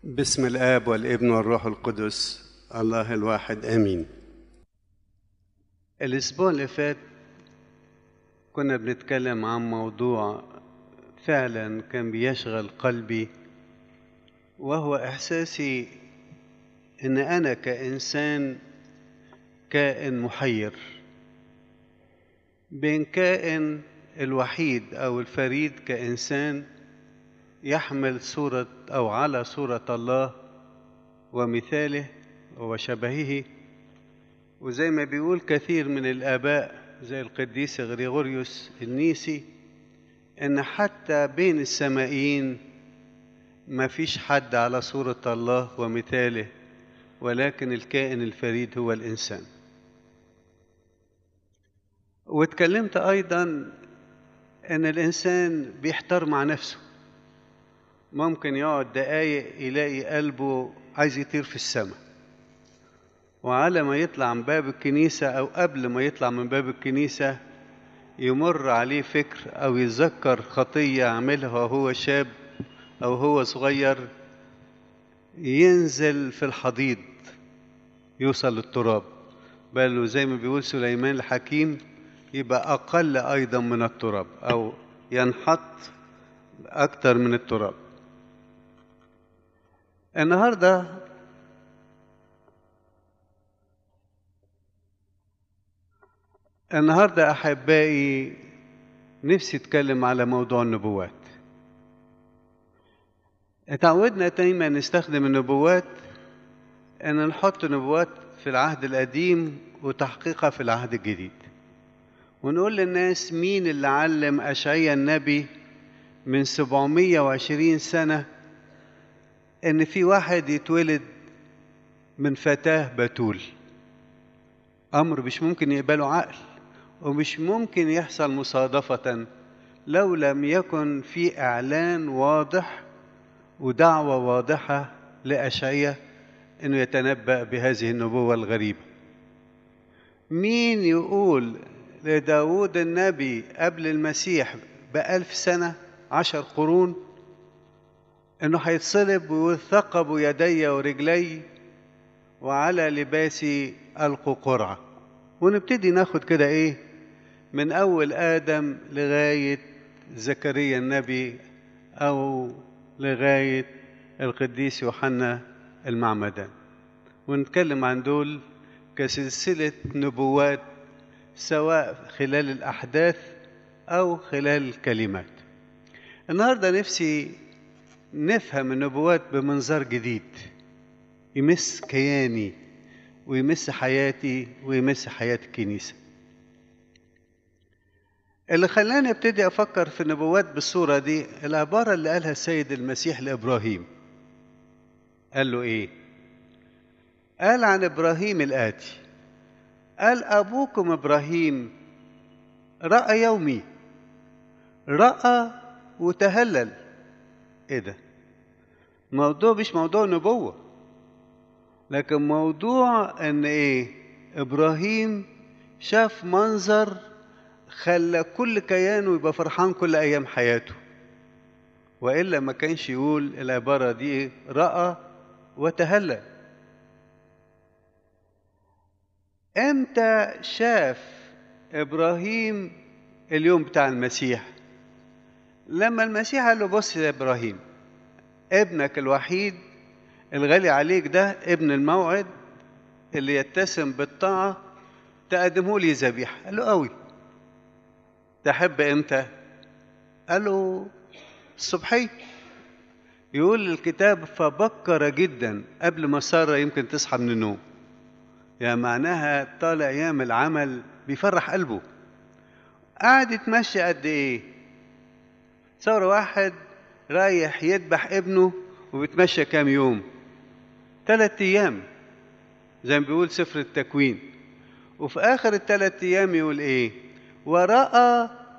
بسم الآب والابن والروح القدس الله الواحد آمين الأسبوع اللي فات كنا بنتكلم عن موضوع فعلا كان بيشغل قلبي وهو إحساسي إن أنا كإنسان كائن محير بين كائن الوحيد أو الفريد كإنسان يحمل صورة أو على صورة الله ومثاله وشبهه وزي ما بيقول كثير من الآباء زي القديس غريغوريوس النيسي إن حتى بين السمائيين ما فيش حد على صورة الله ومثاله ولكن الكائن الفريد هو الإنسان واتكلمت أيضا إن الإنسان بيحتار مع نفسه ممكن يقعد دقايق يلاقي قلبه عايز يطير في السماء وعلى ما يطلع من باب الكنيسة أو قبل ما يطلع من باب الكنيسة يمر عليه فكر أو يتذكر خطية عملها وهو شاب أو هو صغير ينزل في الحضيض يوصل للتراب بل زي ما بيقول سليمان الحكيم يبقى أقل أيضا من التراب أو ينحط أكثر من التراب النهارده النهارده احبائي نفسي اتكلم على موضوع النبوات اتعودنا دايما نستخدم النبوات ان نحط نبوات في العهد القديم وتحقيقها في العهد الجديد ونقول للناس مين اللي علم اشعيا النبي من 720 سنه ان في واحد يتولد من فتاه بتول امر مش ممكن يقبله عقل ومش ممكن يحصل مصادفه لو لم يكن في اعلان واضح ودعوه واضحه لاشعيا انه يتنبا بهذه النبوه الغريبه مين يقول لداود النبي قبل المسيح بألف سنة عشر قرون انه هيتصلب ويثقب يدي ورجلي وعلى لباسي القوا قرعه ونبتدي ناخد كده ايه من اول ادم لغايه زكريا النبي او لغايه القديس يوحنا المعمدان ونتكلم عن دول كسلسله نبوات سواء خلال الاحداث او خلال الكلمات النهارده نفسي نفهم النبوات بمنظار جديد يمس كياني ويمس حياتي ويمس حياة الكنيسة اللي خلاني ابتدي افكر في النبوات بالصورة دي العبارة اللي قالها السيد المسيح لابراهيم قال له ايه قال عن ابراهيم الاتي قال ابوكم ابراهيم راى يومي راى وتهلل ايه ده موضوع مش موضوع نبوة لكن موضوع ان ايه ابراهيم شاف منظر خلى كل كيانه يبقى فرحان كل ايام حياته والا ما كانش يقول العباره دي راى وتهلى امتى شاف ابراهيم اليوم بتاع المسيح لما المسيح قال له بص يا ابراهيم ابنك الوحيد الغالي عليك ده ابن الموعد اللي يتسم بالطاعة تقدمه لي ذبيحة قال له قوي تحب امتى قال له الصبحية يقول الكتاب فبكر جدا قبل ما سارة يمكن تصحى من النوم يعني معناها طالع ايام العمل بيفرح قلبه قعد يتمشى قد ايه تصور واحد رايح يذبح ابنه وبيتمشى كام يوم ثلاث ايام زي ما بيقول سفر التكوين وفي اخر الثلاث ايام يقول ايه وراى